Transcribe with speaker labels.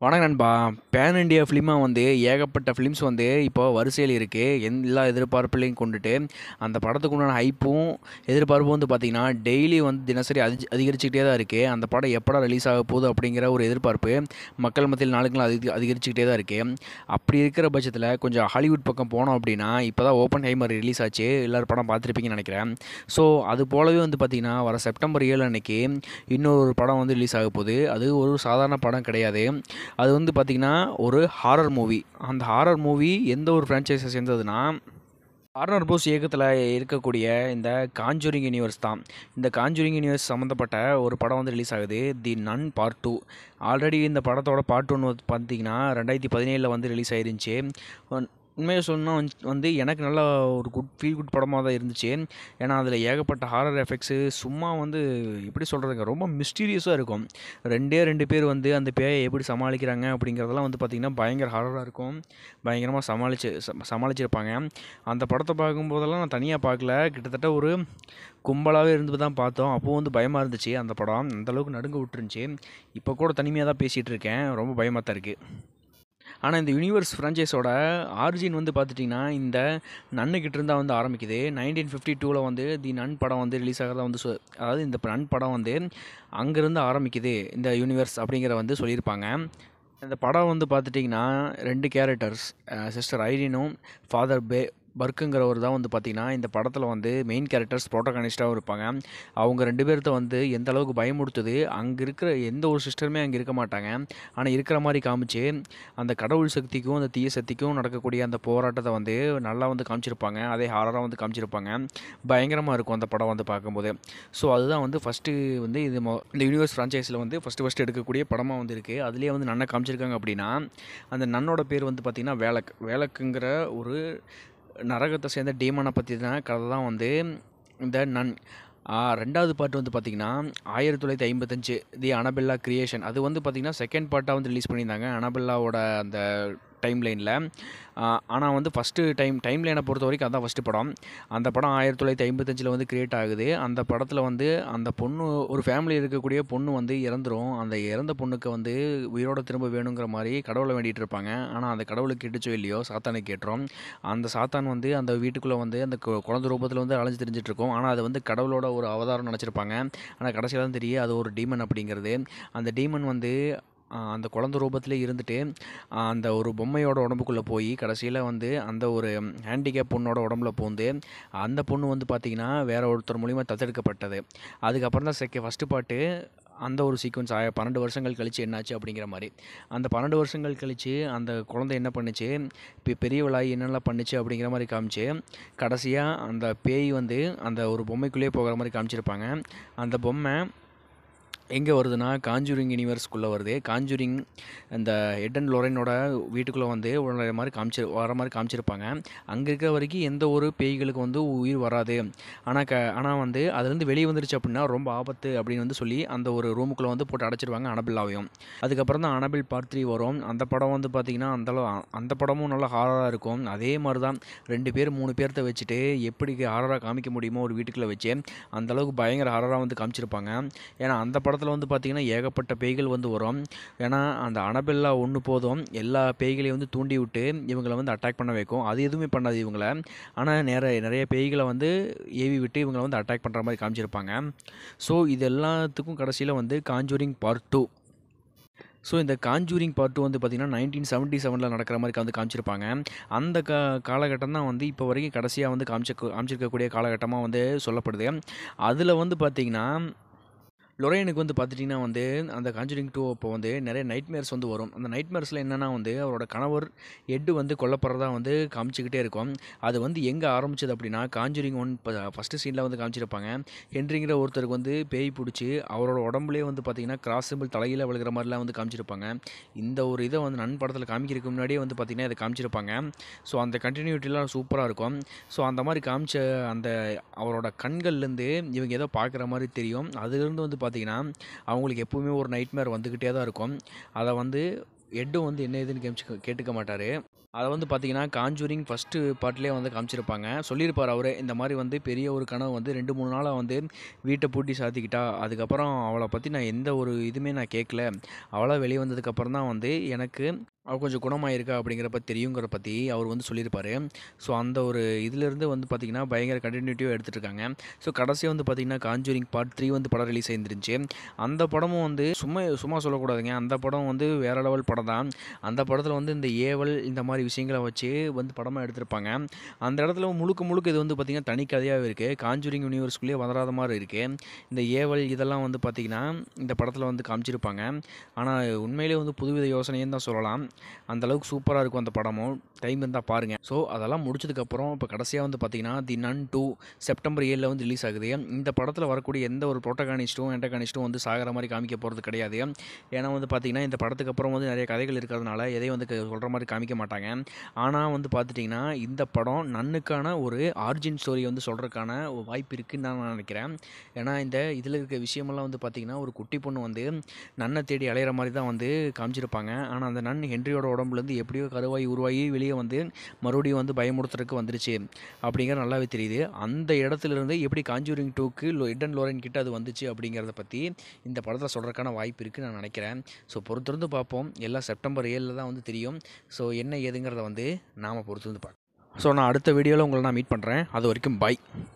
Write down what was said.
Speaker 1: வணக்கம் நண்பா pan India ஃபிலிமாக வந்து ஏகப்பட்ட ஃபிலிம்ஸ் வந்து இப்போ வரிசையில் இருக்குது எல்லா எதிர்பார்ப்புலையும் கொண்டுட்டு அந்த படத்துக்கு உண்டான ஹைப்பும் எதிர்பார்ப்பும் வந்து பார்த்திங்கன்னா டெய்லி வந்து தினசரி அதி அதிகரிச்சுக்கிட்டே தான் இருக்குது அந்த படம் எப்படா ரிலீஸ் ஆக போகுது அப்படிங்கிற ஒரு எதிர்பார்ப்பு மக்கள் மத்தியில் நாளுக்கு நாள் அதிக அதிகரிச்சுக்கிட்டே தான் இருக்குது அப்படி இருக்கிற பட்சத்தில் கொஞ்சம் ஹாலிவுட் பக்கம் போனோம் அப்படின்னா இப்போ தான் ஓப்பன் ஹைமர் ரிலீஸ் ஆச்சு எல்லோரும் படம் பார்த்துருப்பீங்கன்னு நினைக்கிறேன் ஸோ அது போலவே வந்து பார்த்திங்கன்னா வர செப்டம்பர் ஏழு அன்னைக்கு இன்னொரு படம் வந்து ரிலீஸ் ஆக போகுது அது ஒரு சாதாரண படம் கிடையாது அது வந்து பார்த்திங்கன்னா ஒரு ஹாரர் மூவி அந்த ஹாரர் மூவி எந்த ஒரு ஃப்ரான்ச்சைஸை சேர்ந்ததுன்னா வார்னர் போஸ் இயக்கத்தில் இருக்கக்கூடிய இந்த காஞ்சூரிங் யூனிவர்ஸ் தான் இந்த காஞ்சூரிங் யூனிவர்ஸ் சம்மந்தப்பட்ட ஒரு படம் வந்து ரிலீஸ் ஆகுது the nun part two already இந்த படத்தோட பார்ட் ஒன்று பார்த்தீங்கன்னா ரெண்டாயிரத்தி பதினேழில் வந்து ரிலீஸ் ஆயிருந்துச்சு உண்மையை சொன்னால் வந்து எனக்கு நல்ல ஒரு குட் ஃபீல் குட் படமாக தான் இருந்துச்சு ஏன்னா அதில் ஏகப்பட்ட ஹாரர் எஃபெக்ட்ஸு சும்மா வந்து எப்படி சொல்கிறதுங்க ரொம்ப மிஸ்டீரியஸாக இருக்கும் ரெண்டே ரெண்டு பேர் வந்து அந்த பேயை எப்படி சமாளிக்கிறாங்க அப்படிங்கிறதெல்லாம் வந்து பார்த்திங்கன்னா பயங்கர ஹாரராக இருக்கும் பயங்கரமாக சமாளிச்சு ச- சமாளிச்சிருப்பாங்க அந்த படத்தை பார்க்கும்போதெல்லாம் நான் தனியாக பார்க்கல கிட்டத்தட்ட ஒரு கும்பலாகவே இருந்து தான் பார்த்தோம் அப்போது வந்து பயமாக இருந்துச்சு அந்த படம் அந்தளவுக்கு நடுங்க விட்டுருந்துச்சு இப்போ கூட தனிமையாக தான் பேசிகிட்டு இருக்கேன் ரொம்ப பயமாக தான் இருக்குது ஆனால் இந்த யூனிவர்ஸ் ஃப்ரான்ச்சைஸோட ஆரிஜின் வந்து பார்த்துட்டிங்கன்னா இந்த நன்னுக்கிட்ட இருந்தால் வந்து ஆரம்பிக்குது நைன்டீன் ஃபிஃப்டி டூவில் வந்து தி நன் படம் வந்து ரிலீஸ் ஆகிறதா வந்து சொ- அதாவது இந்த நன் படம் வந்து அங்கேருந்து ஆரம்பிக்குது இந்த யூனிவர்ஸ் அப்படிங்கிற வந்து சொல்லியிருப்பாங்க இந்த படம் வந்து பார்த்துட்டிங்கன்னா ரெண்டு கேரக்டர்ஸ் சிஸ்டர் ஐரினும் ஃபாதர் பே பர்க்குங்கிறவர் தான் வந்து பார்த்திங்கன்னா இந்த படத்தில் வந்து மெயின் கேரக்டர்ஸ் ப்ரோட்டகனிஸ்டாகவும் இருப்பாங்க அவங்க ரெண்டு பேர்த்த வந்து எந்த அளவுக்கு பயமுடுத்துது அங்கே இருக்கிற எந்த ஒரு சிஸ்டருமே அங்கே இருக்க மாட்டாங்க ஆனால் இருக்கிற மாதிரி காமிச்சு அந்த கடவுள் சக்திக்கும் அந்த தீய சக்திக்கும் நடக்கக்கூடிய அந்த போராட்டத்தை வந்து நல்லா வந்து காமிச்சிருப்பாங்க அதே ஹாரராக வந்து காமிச்சிருப்பாங்க பயங்கரமாக இருக்கும் அந்த படம் வந்து பார்க்கும்போது ஸோ அதுதான் வந்து ஃபஸ்ட்டு வந்து இது மொ- இந்த யூனிவர்ஸ் ஃப்ரான்ச்சைஸில் வந்து ஃபஸ்ட்டு ஃபஸ்ட்டு எடுக்கக்கூடிய படமாக வந்து இருக்குது அதுலேயே வந்து நன்னை காமிச்சிருக்காங்க அப்படின்னா அந்த நன்னோட பேர் வந்து பார்த்திங்கன்னா வேலக் வேலக்குங்கிற ஒரு நரகத்தை சேர்ந்த டீமனை பற்றி தான் கதை தான் வந்து இந்த நன் ஆ, ரெண்டாவது பாட்டு வந்து பார்த்திங்கன்னா ஆயிரத்தி தொள்ளாயிரத்தி ஐம்பத்தஞ்சு தி அனபெல்லா கிரியேஷன் அது வந்து பார்த்திங்கன்னா செகண்ட் பார்ட்டாக வந்து ரிலீஸ் பண்ணியிருந்தாங்க அனபெல்லாவோட அந்த டைம் லைனில் ஆனால் வந்து ஃபஸ்ட்டு டைம் டைம் லைனை பொறுத்த வரைக்கும் அதான் ஃபஸ்ட்டு படம் அந்த படம் ஆயிரத்தி தொள்ளாயிரத்தி ஐம்பத்தஞ்சில் வந்து கிரியேட் ஆகுது அந்த படத்தில் வந்து அந்த பொண்ணு ஒரு ஃபேமிலி இருக்கக்கூடிய பொண்ணு வந்து இறந்துரும் அந்த இறந்த பொண்ணுக்கு வந்து உயிரோட திரும்ப வேணுங்கிற மாதிரி கடவுளை வேண்டிகிட்டு இருப்பாங்க ஆனால் அந்த கடவுளுக்கு கேட்டுச்சோ இல்லையோ சாத்தானை கேட்டுரும் அந்த சாத்தான் வந்து அந்த வீட்டுக்குள்ளே வந்து அந்த கு- குழந்தை ரூபத்தில் வந்து அலைஞ்சு தெரிஞ்சிட்டு இருக்கும் ஆனால் அது வந்து கடவுளோட ஒரு அவதாரம் நினச்சிருப்பாங்க ஆனால் கடைசியில் தான் தெரியும் அது ஒரு டீமன் அப்படிங்கிறது அந்த டீமன் வந்து ஆஹ், அந்த குழந்தை ரூபத்திலே இருந்துட்டு ஆஹ், அந்த ஒரு பொம்மையோட உடம்புக்குள்ளே போய் கடைசியில் வந்து அந்த ஒரு ஹேண்டிகேப் பொண்ணோட உடம்புல பூந்து அந்த பொண்ணு வந்து பார்த்திங்கன்னா வேற ஒருத்தர் மூலிமா தத்தெடுக்கப்பட்டது அதுக்கப்புறம் தான் செகண்ட் ஃபஸ்ட்டு பாட்டு அந்த ஒரு சீக்வன்ஸ் ஆய பன்னெண்டு வருஷங்கள் கழிச்சு என்னாச்சு அப்படிங்கிற மாதிரி அந்த பன்னெண்டு வருஷங்கள் கழிச்சு அந்த குழந்தை என்ன பண்ணுச்சு இப்போ பெரியவளாகி என்னெல்லாம் பண்ணுச்சு அப்படிங்கிற மாதிரி காமிச்சு கடைசியாக அந்த பேய் வந்து அந்த ஒரு பொம்மைக்குள்ளேயே போகிற மாதிரி காமிச்சிருப்பாங்க அந்த பொம்மை எங்கே வருதுன்னா காஞ்சூரிங் யூனிவர்ஸ்குள்ளே வருது காஞ்சூரிங் அந்த எட் அண்ட் லொரைனோட வீட்டுக்குள்ளே வந்து வர மாதிரி காமிச்சு வர மாதிரி காமிச்சிருப்பாங்க அங்கே இருக்கிற வரைக்கும் எந்த ஒரு பேய்களுக்கு வந்து உயிர் வராது ஆனால் க ஆனால் வந்து அதுலேருந்து வெளியே வந்துருச்சு அப்படின்னா ரொம்ப ஆபத்து அப்படின்னு வந்து சொல்லி அந்த ஒரு ரூமுக்குள்ளே வந்து போட்டு அடைச்சிருவாங்க அனபில்லாவையும் அதுக்கப்புறம் தான் அனபில் பார்ட் த்ரீ வரும் அந்த படம் வந்து பார்த்திங்கன்னா அந்தளவு அந்த படமும் நல்லா ஹாரராக இருக்கும் அதே மாதிரி தான் ரெண்டு பேர் மூணு பேர்த்த வச்சுட்டு எப்படி ஹாரராக காமிக்க முடியுமோ ஒரு வீட்டுக்குள்ளே வச்சு அந்த அளவுக்கு பயங்கர ஹாரராக வந்து காமிச்சிருப்பாங்க ஏன்னா அந்த படத்தில் வந்து பார்த்திங்கன்னா ஏகப்பட்ட பேய்கள் வந்து வரும் ஏன்னா அந்த அனபெல்லா ஒன்று போதும் எல்லா பேய்களையும் வந்து தூண்டி விட்டு இவங்களை வந்து அட்டாக் பண்ண வைக்கும் அது எதுவுமே பண்ணாது இவங்கள ஆனால் நிறைய நிறைய பேய்களை வந்து ஏவி விட்டு இவங்களை வந்து அட்டாக் பண்ணுற மாதிரி காமிச்சிருப்பாங்க ஸோ இது எல்லாத்துக்கும் கடைசியில் வந்து காஞ்சூரிங் பார்ட் டூ ஸோ இந்த காஞ்சூரிங் பார்ட் டூ வந்து பார்த்திங்கன்னா நைன்டீன் செவன்ட்டி செவனில் நடக்கிற மாதிரி வந்து காமிச்சிருப்பாங்க அந்த கா காலகட்டம் தான் வந்து இப்போ வரைக்கும் கடைசியாக வந்து காமிச்ச காமிச்சிருக்கக்கூடிய காலகட்டமாக வந்து சொல்லப்படுது அதில் வந்து பார்த்திங்கன்னா லொரையனுக்கு வந்து பார்த்துட்டிங்கன்னா வந்து அந்த காஞ்சூரிங் டூ அப்போ வந்து நிறைய நைட்மேர்ஸ் வந்து வரும் அந்த நைட்மேர்ஸில் என்னென்னா வந்து அவரோட கணவர் எட்டு வந்து கொல்லப்படுறதா வந்து காமிச்சிக்கிட்டே இருக்கும் அது வந்து எங்கே ஆரம்பிச்சது அப்படின்னா காஞ்சூரிங் ஒன் இப்போ ஃபஸ்ட்டு சீனில் வந்து காமிச்சிருப்பாங்க ஹென்ரிங்கிற ஒருத்தருக்கு வந்து பேய் பிடிச்சி அவரோட உடம்புலேயே வந்து பார்த்திங்கன்னா கிராஸ் சிம்பிள் தலையில் விழுகிற மாதிரிலாம் வந்து காமிச்சிருப்பாங்க இந்த ஒரு இதை வந்து நன் படத்தில் காமிக்கிறதுக்கு முன்னாடியே வந்து பார்த்திங்கன்னா இதை காமிச்சிருப்பாங்க ஸோ அந்த கண்டினியூட்டிலாம் சூப்பராக இருக்கும் ஸோ அந்த மாதிரி காமிச்ச அந்த அவரோட கண்கள்லேருந்து இவங்க ஏதோ பார்க்குற மாதிரி தெரியும் அதுலேருந்து வந்து பார்த்திங்கன்னா அவங்களுக்கு எப்பவுமே ஒரு நைட்மேர் வந்துக்கிட்டே தான் இருக்கும் அதை வந்து எட்டும் வந்து என்ன ஏதுன்னு கேமிச்சு கேட்டுக்க மாட்டார் அதை வந்து பார்த்தீங்கன்னா காஞ்சூரிங் ஃபஸ்ட்டு பார்ட்லேயே வந்து காமிச்சிருப்பாங்க சொல்லியிருப்பார் அவரே இந்த மாதிரி வந்து பெரிய ஒரு கனவு வந்து ரெண்டு மூணு நாளாக வந்து வீட்டை பூட்டி சாத்திக்கிட்டா அதுக்கப்புறம் அவளை பற்றி நான் எந்த ஒரு இதுவுமே நான் கேட்கல அவளாக வெளியே வந்ததுக்கப்புறம் தான் வந்து எனக்கு அவள் கொஞ்சம் குணமாயிருக்கா அப்படிங்கிறப்ப தெரியுங்கிற பற்றி அவர் வந்து சொல்லியிருப்பார் ஸோ அந்த ஒரு இதிலேருந்து வந்து பார்த்திங்கன்னா பயங்கர கண்டினியூட்டிவாக எடுத்துகிட்டு இருக்காங்க ஸோ கடைசியாக வந்து பார்த்திங்கன்னா காஞ்சூரிங் பார்ட் த்ரீ வந்து படம் ரிலீஸ் ஆயிருந்துருச்சு அந்த படமும் வந்து சும்மா சும்மா சொல்லக்கூடாதுங்க அந்த படம் வந்து வேறு லெவல் படம் தான் அந்த படத்தில் வந்து இந்த ஏவல் இந்த மாதிரி விஷயங்களை வச்சு வந்து படமாக எடுத்திருப்பாங்க அந்த இடத்துல முழுக்க முழுக்க இது வந்து பார்த்திங்கன்னா தனி கதையாகவே இருக்குது காஞ்சூரிங் யூனிவர்ஸ்குள்ளேயே வளராத மாதிரி இருக்குது இந்த ஏவல் இதெல்லாம் வந்து பார்த்திங்கன்னா இந்த படத்தில் வந்து காமிச்சிருப்பாங்க ஆனால் உண்மையிலே வந்து புதுவித யோசனைன்னு தான் சொல்லலாம் அந்த அளவுக்கு சூப்பராக இருக்கும் அந்த படமும் டைம் இருந்தால் பாருங்கள் ஸோ அதெல்லாம் முடிச்சதுக்கப்புறம் இப்போ கடைசியாக வந்து பார்த்திங்கன்னா தி நன் டூ செப்டம்பர் ஏழில் வந்து ரிலீஸ் ஆகுது இந்த படத்தில் வரக்கூடிய எந்த ஒரு ப்ரோட்டகானிஸ்ட்டும் என்டகானிஸ்ட்டும் வந்து சாகிற மாதிரி காமிக்க போகிறது கிடையாது ஏன்னா வந்து பார்த்திங்கன்னா இந்த படத்துக்கு அப்புறம் வந்து நிறைய கதைகள் இருக்கிறதுனால எதையும் வந்து சொல்கிற மாதிரி காமிக்க மாட்டாங்க ஆனால் வந்து பார்த்துட்டிங்கன்னா இந்த படம் நன்னுக்கான ஒரு ஆர்ஜின் ஸ்டோரி வந்து சொல்கிறதுக்கான ஒரு வாய்ப்பு இருக்குன்னு தான் நான் நினைக்கிறேன் ஏன்னா இந்த இதில் இருக்க விஷயமெல்லாம் வந்து பார்த்திங்கன்னா ஒரு குட்டி பொண்ணு வந்து நன்னை தேடி அலையிற மாதிரி தான் வந்து காமிச்சிருப்பாங்க ஆனால் அந்த நன் ஹென்ரியோட உடம்புலேருந்து எப்படியோ கருவாகி உருவாகி வெளியே வந்து மறுபடியும் வந்து பயமுறுத்துறதுக்கு வந்துருச்சு அப்படிங்கிற நல்லாவே தெரியுது அந்த இடத்துல இருந்து எப்படி காஞ்சூரிங் டூக்கு இடன் லோரன் கிட்ட அது வந்துச்சு அப்படிங்கிறத பற்றி இந்த படத்தில் சொல்கிறதுக்கான வாய்ப்பு இருக்குன்னு நான் நினைக்கிறேன் ஸோ பொறுத்திருந்து பார்ப்போம் எல்லாம் செப்டம்பர் ஏழில் தான் வந்து தெரியும் ஸோ என்ன ஏதுங்கிறத வந்து நாம் பொறுத்திருந்து பார்க்கலாம் ஸோ நான் அடுத்த வீடியோவில் உங்களை நான் மீட் பண்ணுறேன் அது வரைக்கும் பை